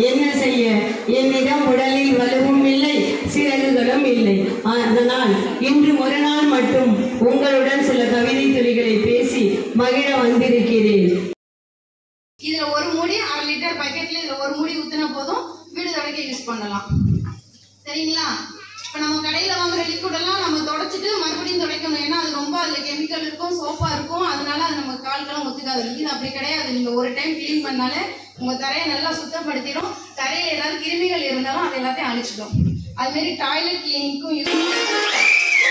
என்ன செய்ய என்னிடம் உடலில் வலுவும் இல்லை சிறகுகளும் இல்லை அதனால் இன்று ஒரு நாள் மட்டும் உங்களுடன் சில கவிதை துளிகளை பேசி மகிழ வந்திருக்கிறேன் இதுல ஒரு மூடி அரை லிட்டர் பக்கெட்ல இதுல ஒரு மூடி ஊத்துனா போதும் வீடு துடைக்க யூஸ் பண்ணலாம் சரிங்களா இப்ப நம்ம கடையில வாங்குற லிக்விட் எல்லாம் நம்ம தொடச்சிட்டு மறுபடியும் துடைக்கணும் ஏன்னா அது ரொம்ப அதுல கெமிக்கல் இருக்கும் சோப்பா இருக்கும் அதனால அது நம்ம கால்கெல்லாம் ஒத்துக்காது இது அப்படி கிடையாது நீங்க ஒரு டைம் க்ளீன் பண்ணாலே உங்க தரையை நல்லா சுத்தப்படுத்திடும் தரையில ஏதாவது கிருமிகள் இருந்தாலும் அது எல்லாத்தையும் அழிச்சிடும் அது மாதிரி டாய்லெட் கிளீனிங்க்கும் யூஸ்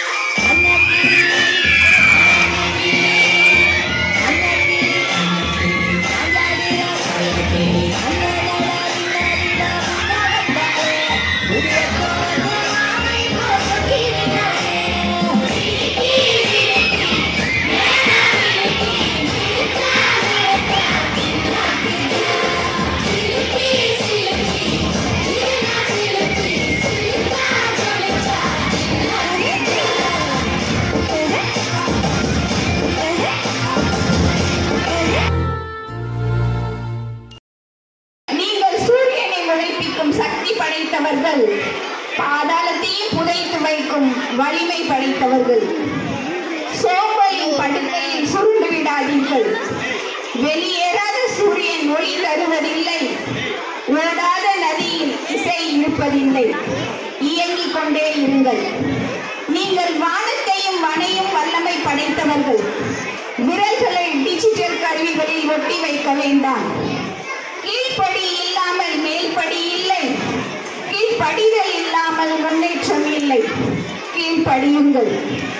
நீங்கள் சூரியனை உழைப்பிக்கும் சக்தி படைத்தவர்கள் பாதாளத்தையும் புதைத்து வைக்கும் வலிமை படைத்தவர்கள் சோம்பலின் படுக்கையில் சுருண்டு விடாதீர்கள் வெளியேறாத சூரியன் ஒளி தருவதில்லை ஓடாத நதியில் இசை இருப்பதில்லை இயங்கிக் கொண்டே இருங்கள் நீங்கள் வானத்தையும் வனையும் வல்லமை படைத்தவர்கள் விரல்களை டிஜிட்டல் கருவிகளில் ஒட்டி வைக்க வேண்டாம் கீழ்ப்படி இல்லாமல் மேல்படி இல்லை கீழ்ப்படிதல் இல்லாமல் முன்னேற்றம் இல்லை கீழ்ப்படியுங்கள்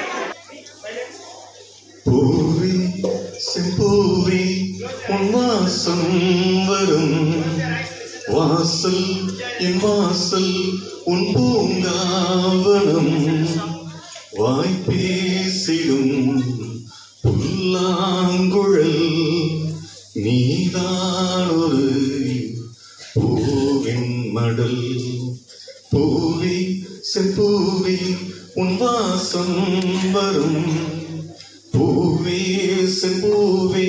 பூவே செம்பூவே உன் வாசம் வரும் வாசல் என் வாசல் உன் பூங்காவனம் வாய் பேசிடும் புல்லாங்குழல் நீதான் ஒரு பூவின் மடல் பூவே செம்பூவே உன் வாசம் வரும் பூவே செம்பூவே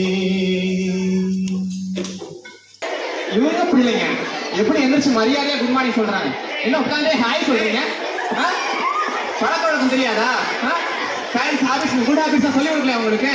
இவங்க பிள்ளைங்க எப்படி எந்திரிச்சு மரியாதையா குட் மார்னிங் சொல்றாங்க என்ன உட்காந்தே ஹாய் சொல்றீங்க ஆ? பழக்க வழக்கம் தெரியாதா பேரண்ட்ஸ் ஹாபிட்ஸ் குட் ஹாபிட்ஸ் சொல்லி கொடுக்கல உங்களுக்கு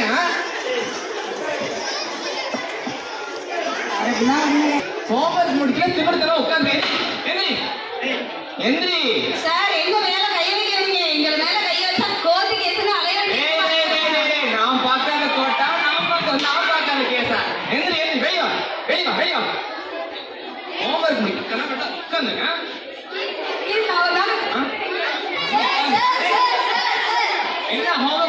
ஹோம்ஒர்க் முடிக்கல திமிர்த்தனம் உட்காந்து எந்திரி எந்திரி சார் எங்க மேல கை வைக்கிறீங்க எங்க மேல கை வச்சா கோர்ட்டு கேஸ்னு அலைய டேய், டேய், டேய், டேய், டேய், நான் பார்க்காத கோட்டா நான் பார்க்க நான் பார்க்காத கேஸா எந்திரி எந்திரி வெளியா வெளியா வெளியா ஹோம்ஒர்க் முடிக்கலாம் உட்காந்துங்க ஆ? என்ன ஹோம்ஒர்க்